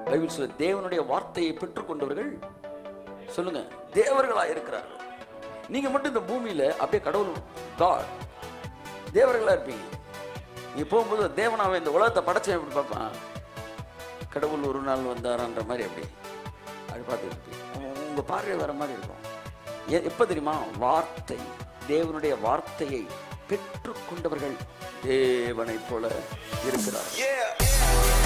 Bible சொல்ல தேவனுடைய வார்த்தையை பெற்றுக்கொண்டவர்கள் சொல்லுங்க தேவர்களா இருக்கிறார்கள் நீங்க மட்டும் இந்த பூமியில அப்படியே கடவுள் God தேவர்களா இருப்பீங்க நீ போகும்போது தேவனாவே இந்த உலகத்தை படைச்சவன் எப்படி பார்ப்பான் கடவுள் ஒரு நாள் வந்தாரான்ற மாதிரி அப்படி அப்படி பார்த்துட்டு இருப்பீங்க உங்க- உங்க பார்வை வர மாதிரி இருக்கும் எ- எப்ப தெரியுமா வார்த்தை தேவனுடைய வார்த்தையை பெற்றுக்கொண்டவர்கள் தேவனைப் போல இருக்கிறார்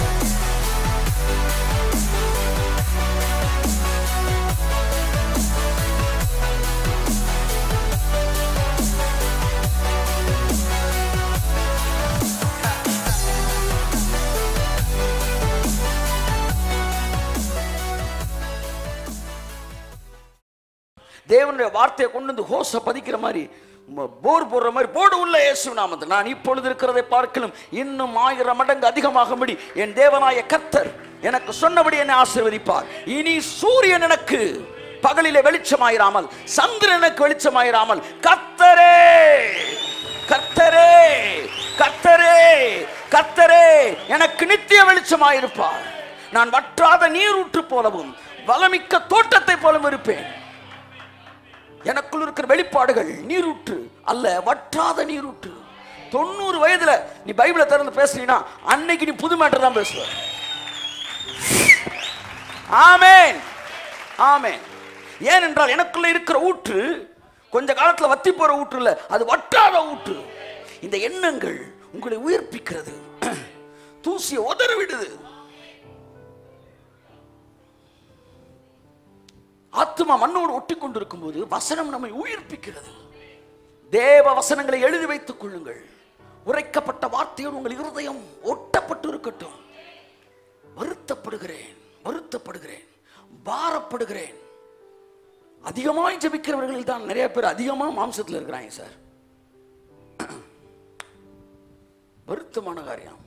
தேவனுடைய வார்த்தையை கொண்டு வந்து ஹோஸ பதிக்கிற மாதிரி ம- போர் போடுற மாதிரி போடு உள்ள இயேசு நாமத்தில் நான் இப்பொழுது இருக்கிறதை பார்க்கலும் இன்னும் ஆயிரம் மடங்கு அதிகமாகும்படி என் தேவனாய கர்த்தர் எனக்கு சொன்னபடி என்னை ஆசீர்வதிப்பார் இனி சூரியன் எனக்கு பகலிலே வெளிச்சமாயிராமல் சந்திரன் எனக்கு வெளிச்சமாயிராமல் கர்த்தரே கர்த்தரே கர்த்தரே கர்த்தரே எனக்கு நித்திய வெளிச்சமாயிருப்பார் நான் வற்றாத நீரூற்று போலவும் வளமிக்க தோட்டத்தை போலவும் இருப்பேன் எனக்குள் இருக்கிற வெளிப்பாடுகள் நீரூற்று அல்ல வற்றாத நீரூற்று தொண்ணூறு வயதுல நீ பைபிளை திறந்து பேசுறீன்னா அன்னைக்கு நீ புது மேட்டர் தான் பேசுவ ஆமென் ஆமென் ஏனென்றால் எனக்குள்ள இருக்கிற ஊற்று கொஞ்ச காலத்துல வத்தி போற ஊற்று இல்ல அது வற்றாத ஊற்று இந்த எண்ணங்கள் உங்களை உயிர்ப்பிக்கிறது தூசியை உதற விடுது ஆத்மா மண்ணோடு ஒட்டி கொண்டிருக்கும் போது வசனம் நம்மை உயிர்ப்பிக்கிறது தேவ வசனங்களை எழுதி வைத்துக் கொள்ளுங்கள் உரைக்கப்பட்ட வார்த்தையோடு உங்கள் இருதயம் ஒட்டப்பட்டு இருக்கட்டும் வருத்தப்படுகிறேன் வருத்தப்படுகிறேன் பாரப்படுகிறேன் அதிகமாய் ஜெபிக்கிறவர்களில் தான் நிறைய பேர் அதிகமா மாம்சத்தில் இருக்கிறாங்க சார் வருத்தமான காரியம்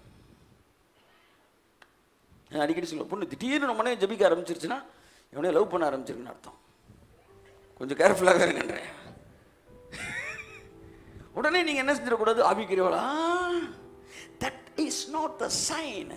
நான் அடிக்கடி சொல்லுவேன் பொண்ணு திடீர்னு நம்ம மனைவி ஜெபிக்க ஆரம்பிச்சிருச்சுன்னா இவனே லவ் பண்ண ஆரம்பிச்சிருக்குன்னு அர்த்தம் கொஞ்சம் கேர்ஃபுல்லாக இருங்கன்றேன் உடனே நீங்க என்ன செஞ்சிடக்கூடாது ஆபிக்கிறீங்களா that is not the sign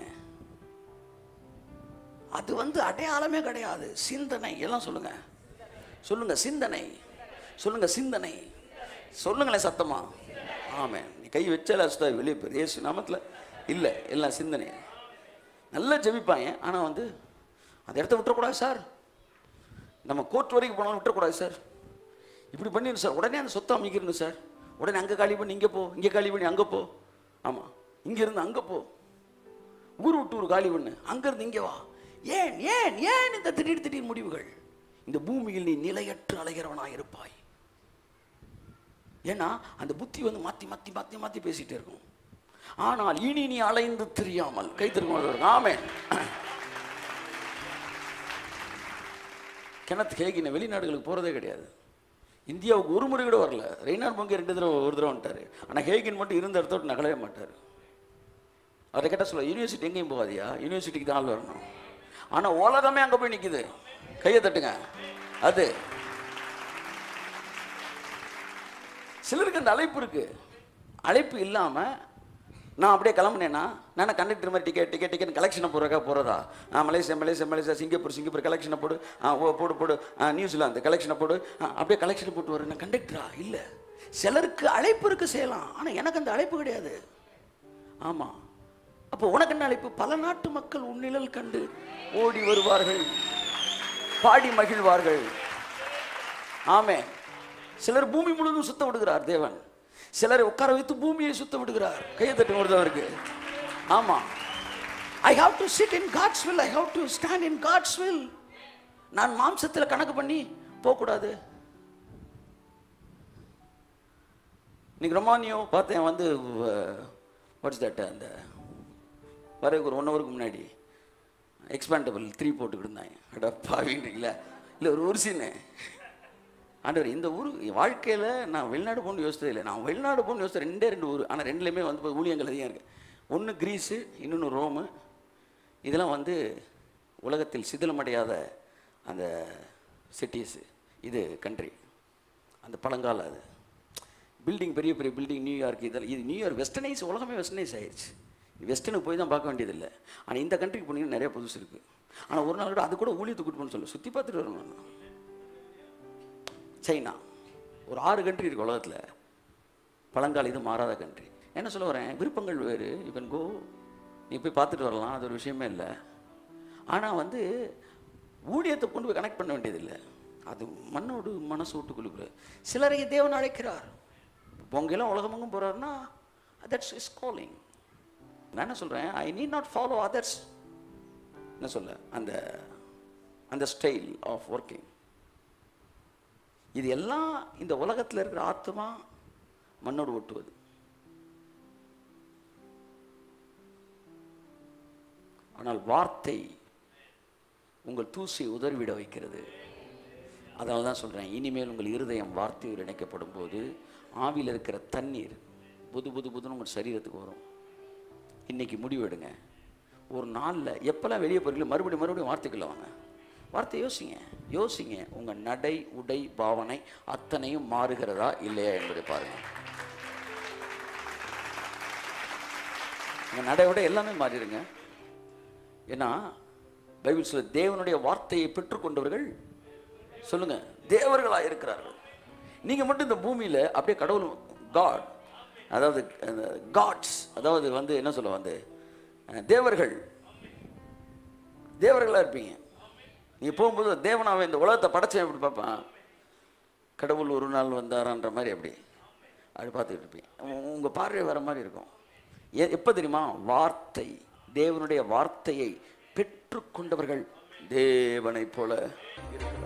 அது வந்து அடையாளமே கிடையாது சிந்தனை எல்லாம் சொல்லுங்க சொல்லுங்க சிந்தனை சொல்லுங்க சிந்தனை சொல்லுங்களேன் சத்தமா ஆமே நீ கை வச்சால அசுத்தா வெளியே போயிரு இயேசு நாமத்துல இல்லை எல்லாம் சிந்தனை நல்லா ஜெபிப்பாங்க ஆனா வந்து அந்த இடத்த விட்டுறக்கூடாது சார் நம்ம கோர்ட் வரைக்கும் போனாலும் விட்டுறக்கூடாது சார் இப்படி பண்ணிடணும் சார் உடனே அந்த சொத்தை அமைக்கிறணும் சார் உடனே அங்கே காலி பண்ணி இங்கே போ இங்கே காலி பண்ணி அங்கே போ ஆமாம் இங்கேருந்து அங்கே போ ஊர் விட்டு ஒரு காலி பண்ணு அங்கேருந்து இங்கே வா ஏன் ஏன் ஏன் இந்த திடீர் திடீர் முடிவுகள் இந்த பூமியில் நீ நிலையற்று அலைகிறவனாக இருப்பாய் ஏன்னா அந்த புத்தி வந்து மாற்றி மாற்றி மாற்றி மாற்றி பேசிகிட்டே இருக்கும் ஆனால் இனி நீ அலைந்து தெரியாமல் கை திரும்ப ஆமே கிணத்து ஹேகின வெளிநாடுகளுக்கு போகிறதே கிடையாது இந்தியாவுக்கு ஒரு முறை கூட வரல ரெய்னார் பொங்கி ரெண்டு தடவை ஒரு தடவை வந்துட்டார் ஆனால் ஹேகின் மட்டும் இருந்த இடத்த விட்டு நகலவே மாட்டார் அவரை கேட்டால் சொல்ல யூனிவர்சிட்டி எங்கேயும் போகாதியா யூனிவர்சிட்டிக்கு தான் ஆள் வரணும் ஆனால் உலகமே அங்கே போய் நிற்குது கையை தட்டுங்க அது சிலருக்கு அந்த அழைப்பு இருக்கு அழைப்பு இல்லாமல் நான் அப்படியே கிளம்புனேன்னா நான் கண்டக்டர் மாதிரி டிக்கெட் டிக்கெட் டிக்கெட் கலெக்ஷனை போடுறக்கா போகிறதா ஆ Malaysia Malaysia Malaysia Singapore Singapore கலெக்ஷனை போடு ஆ ஓ போடு போடு ஆ நியூசிலாந்து கலெக்ஷனை போடு ஆ, அப்படியே கலெக்ஷன் போட்டு வரேன் நான் கண்டக்டரா இல்லை சிலருக்கு அழைப்பு இருக்கு செய்யலாம் ஆனால் எனக்கு அந்த அழைப்பு கிடையாது ஆமாம் அப்போ உனக்கு என்ன அழைப்பு பல நாட்டு மக்கள் உன்னிழல் கண்டு ஓடி வருவார்கள் பாடி மகிழ்வார்கள் ஆமே சிலர் பூமி முழுவதும் சுத்த விடுகிறார் தேவன் சிலரை உட்கார வைத்து பூமியை சுத்த விடுகிறார் கையை தட்டு ஒருத்தவருக்கு ஆமா I have to sit in God's will I have to stand in God's will நான் மாம்சத்தில் கணக்கு பண்ணி போகக்கூடாது இன்னைக்கு ரொமானியோ பார்த்தேன் வந்து வாட்ஸ் தட் அந்த வரதுக்கு ஒரு ஒன் ஹவருக்கு முன்னாடி எக்ஸ்பேண்டபிள் த்ரீ போட்டுக்கிட்டு இருந்தாங்க அடா பாவின்றீங்களா இல்லை ஒரு ஒரு சீனு ஆண்டவர் இந்த ஊர் வாழ்க்கையில் நான் வெளிநாடு போகணும்னு யோசித்தது இல்லை நான் வெளிநாடு போகணும்னு யோசித்தேன் ரெண்டே ரெண்டு ஊர் ஆனால் ரெண்டுலேயுமே வந்து இப்ப ஊழியங்கள் அதிகம் இருக்குது ஒன்று கிரீஸு இன்னொன்று ரோமு இதெல்லாம் வந்து உலகத்தில் சிதிலமடையாத அந்த சிட்டிஸு இது கண்ட்ரி அந்த பழங்கால அது பில்டிங் பெரிய பெரிய பில்டிங் நியூயார்க் இதெல்லாம் இது நியூயார்க் வெஸ்டர்னைஸ் உலகமே வெஸ்டர்னைஸ் ஆயிடுச்சு வெஸ்டர்னுக்கு போய் தான் பார்க்க வேண்டியதில்லை ஆனால் இந்த கண்ட்ரிக்கு போனீங்கன்னா நிறைய புதுசு இருக்குது ஆனால் ஒரு நாள் கூட அது கூட ஊழியத்துக்கு கூட்டு போகணும்னு சொல்லு சுற்றி பார்த்துட்டு வரணும் சைனா ஒரு ஆறு கண்ட்ரி இருக்கு உலகத்தில் பழங்கால இது மாறாத கண்ட்ரி என்ன சொல்ல வரேன் விருப்பங்கள் வேறு யூ கேன் கோ நீ போய் பார்த்துட்டு வரலாம் அது ஒரு விஷயமே இல்லை ஆனால் வந்து ஊழியத்தை கொண்டு போய் கனெக்ட் பண்ண வேண்டியதில்லை அது மண்ணோடு மனசு விட்டுக்குள்ளுக்குள்ள சிலரை தேவன் அழைக்கிறார் பொங்கெல்லாம் உலகமெங்கும் போகிறாருன்னா தட்ஸ் இஸ் காலிங் நான் என்ன சொல்கிறேன் I need not follow others என்ன சொல்ல அந்த அந்த ஸ்டைல் ஆஃப் ஒர்க்கிங் இது எல்லாம் இந்த உலகத்தில் இருக்கிற ஆத்மா மண்ணோடு ஒட்டுவது ஆனால் வார்த்தை உங்கள் தூசி உதறிவிட வைக்கிறது அதனால தான் சொல்கிறேன் இனிமேல் உங்கள் இருதயம் வார்த்தையோடு இணைக்கப்படும் போது ஆவியில் இருக்கிற தண்ணீர் புது புது புதுன்னு உங்கள் சரீரத்துக்கு வரும் இன்னைக்கு முடிவெடுங்க ஒரு நாளில் எப்போல்லாம் வெளியே போகிறீங்களோ மறுபடியும் மறுபடியும் வார்த்தைக்குள்ள வாங்க வார்த்தை யோசிங்க யோசிங்க உங்கள் நடை உடை பாவனை அத்தனையும் மாறுகிறதா இல்லையா என்பதை பாருங்கள் உங்கள் நடை உடை எல்லாமே மாறிடுங்க ஏன்னா பைபிள் சொல்ல தேவனுடைய வார்த்தையை பெற்றுக்கொண்டவர்கள் சொல்லுங்க தேவர்களாக இருக்கிறார்கள் நீங்க மட்டும் இந்த பூமியில அப்படியே கடவுள் காட் அதாவது காட்ஸ் அதாவது வந்து என்ன சொல்ல வந்து அஹ், தேவர்கள் தேவர்களா இருப்பீங்க நீங்க போகும்போது தேவனாவே இந்த உலகத்தை படைச்சேன் எப்படி பார்ப்பேன் கடவுள் ஒரு நாள் வந்தாரான்ற மாதிரி அப்படி அப்படி பார்த்துக்கிட்டு இருப்பீங்க உ- உங்க பார்வை வேற மாதிரி இருக்கும் எ- எப்ப தெரியுமா வார்த்தை தேவனுடைய வார்த்தையை பெற்றுக்கொண்டவர்கள் தேவனைப் போல இருக்கிறார்கள்